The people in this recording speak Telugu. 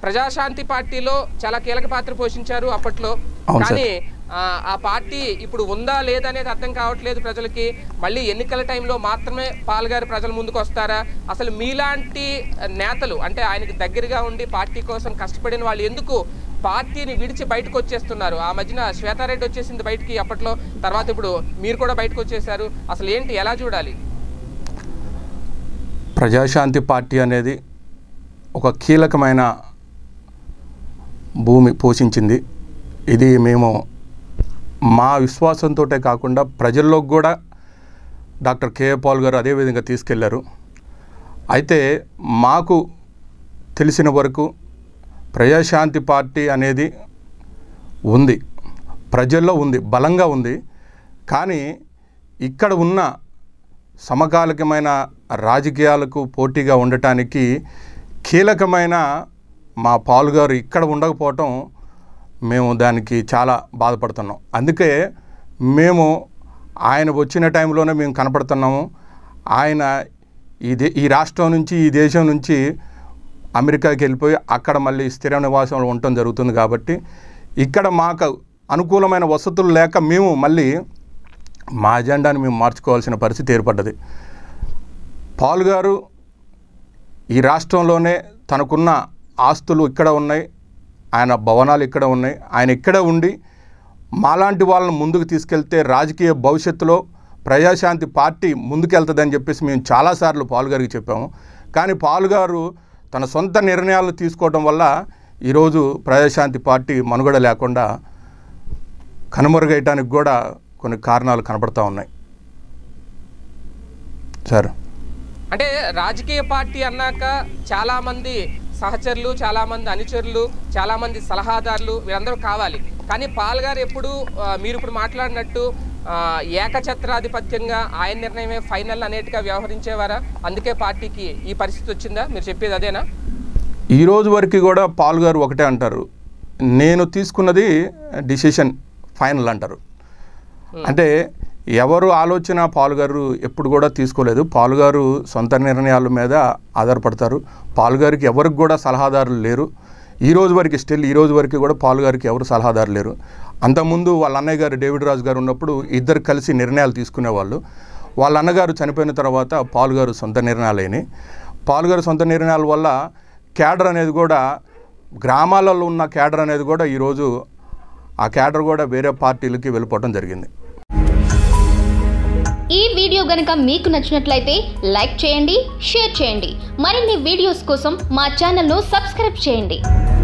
ప్రజాశాంతి పార్టీలో చాలా కీలక పాత్ర పోషించారు అప్పట్లో అవును సార్. కానీ ఆ, ఆ పార్టీ ఇప్పుడు ఉందా లేదా అనేది అర్థం కావట్లేదు ప్రజలకి మళ్ళీ ఎన్నికల టైంలో మాత్రమే పాల్గారు ప్రజల ముందుకు వస్తారా అసలు మీలాంటి నేతలు అంటే ఆయనకి దగ్గరగా ఉండి పార్టీ కోసం కష్టపడిన వాళ్ళు ఎందుకు పార్టీని విడిచి బయటకు వచ్చేస్తున్నారు ఆ మధ్యన శ్వేతారెడ్డి వచ్చేసింది బయటికి అప్పట్లో తర్వాత ఇప్పుడు మీరు కూడా బయటకు వచ్చేసారు అసలు ఏంటి ఎలా చూడాలి ప్రజాశాంతి పార్టీ అనేది ఒక కీలకమైన భూమి పోషించింది ఇది మేము మా విశ్వాసంతో కాకుండా ప్రజల్లోకి కూడా డాక్టర్ కేఏ పాల్ గారు అదేవిధంగా తీసుకెళ్లారు అయితే మాకు తెలిసిన వరకు ప్రజాశాంతి పార్టీ అనేది ఉంది ప్రజల్లో ఉంది బలంగా ఉంది కానీ ఇక్కడ ఉన్న సమకాలికమైన రాజకీయాలకు పోటీగా ఉండటానికి కీలకమైన మా పాల్గారు ఇక్కడ ఉండకపోవటం మేము దానికి చాలా బాధపడుతున్నాం అందుకే మేము ఆయన వచ్చిన టైంలోనే మేము కనపడుతున్నాము ఆయన ఈ దే ఈ రాష్ట్రం నుంచి ఈ దేశం నుంచి అమెరికాకి వెళ్ళిపోయి అక్కడ మళ్ళీ స్థిర నివాసంలో ఉండటం జరుగుతుంది కాబట్టి ఇక్కడ మాకు అనుకూలమైన వసతులు లేక మేము మళ్ళీ మా అజెండాని మేము మార్చుకోవాల్సిన పరిస్థితి ఏర్పడ్డది పాల్ గారు ఈ రాష్ట్రంలోనే తనకున్న ఆస్తులు ఇక్కడ ఉన్నాయి ఆయన భవనాలు ఇక్కడ ఉన్నాయి ఆయన ఇక్కడ ఉండి మాలాంటి వాళ్ళని ముందుకు తీసుకెళ్తే రాజకీయ భవిష్యత్తులో ప్రజాశాంతి పార్టీ ముందుకెళ్తుందని చెప్పేసి మేము చాలాసార్లు పాల్ గారికి చెప్పాము కానీ పాల్ గారు తన సొంత నిర్ణయాలు తీసుకోవడం వల్ల ఈరోజు ప్రజాశాంతి పార్టీ మనుగడ లేకుండా కనుమరుగయటానికి కూడా కొన్ని కారణాలు కనపడతా ఉన్నాయి సార్ అంటే రాజకీయ పార్టీ అన్నాక చాలా మంది సహచరులు చాలా మంది అనుచరులు చాలా మంది సలహాదారులు వీరందరూ కావాలి కానీ పాల్ గారు ఎప్పుడు ఆ, మీరు ఇప్పుడు మాట్లాడినట్టు ఆ, ఏకఛత్రాధిపత్యంగా ఆయన నిర్ణయమే ఫైనల్ అనేట్టుగా వ్యవహరించేవారా అందుకే పార్టీకి ఈ పరిస్థితి వచ్చిందా మీరు చెప్పేది అదేనా ఈ రోజు వరకు కూడా పాల్ గారు ఒకటే అంటారు నేను తీసుకున్నది డిసిషన్ ఫైనల్ అంటారు అంటే ఎవరు ఆలోచన పాలు గారు ఎప్పుడు కూడా తీసుకోలేదు పాలు గారు సొంత నిర్ణయాల మీద ఆధారపడతారు పాలు గారికి ఎవరికి కూడా సలహాదారులు లేరు ఈ రోజు వరకు స్టిల్ ఈ రోజు వరకు కూడా పాలు గారికి ఎవరు సలహాదారు లేరు అంతకుముందు వాళ్ళ అన్నయ్య గారు డేవిడ్ రాజు గారు ఉన్నప్పుడు ఇద్దరు కలిసి నిర్ణయాలు తీసుకునేవాళ్ళు వాళ్ళ అన్నగారు చనిపోయిన తర్వాత పాలు గారు సొంత నిర్ణయాలు అయినాయి పాలు గారు సొంత నిర్ణయాల వల్ల క్యాడర్ అనేది కూడా గ్రామాలలో ఉన్న క్యాడర్ అనేది కూడా ఈరోజు ఆ క్యాడర్ కూడా వేరే పార్టీలకి వెళ్ళిపోవడం జరిగింది ఈ వీడియో గనుక మీకు నచ్చినట్లయితే లైక్ చేయండి షేర్ చేయండి మరిన్ని వీడియోస్ కోసం మా ఛానల్ను సబ్స్క్రైబ్ చేయండి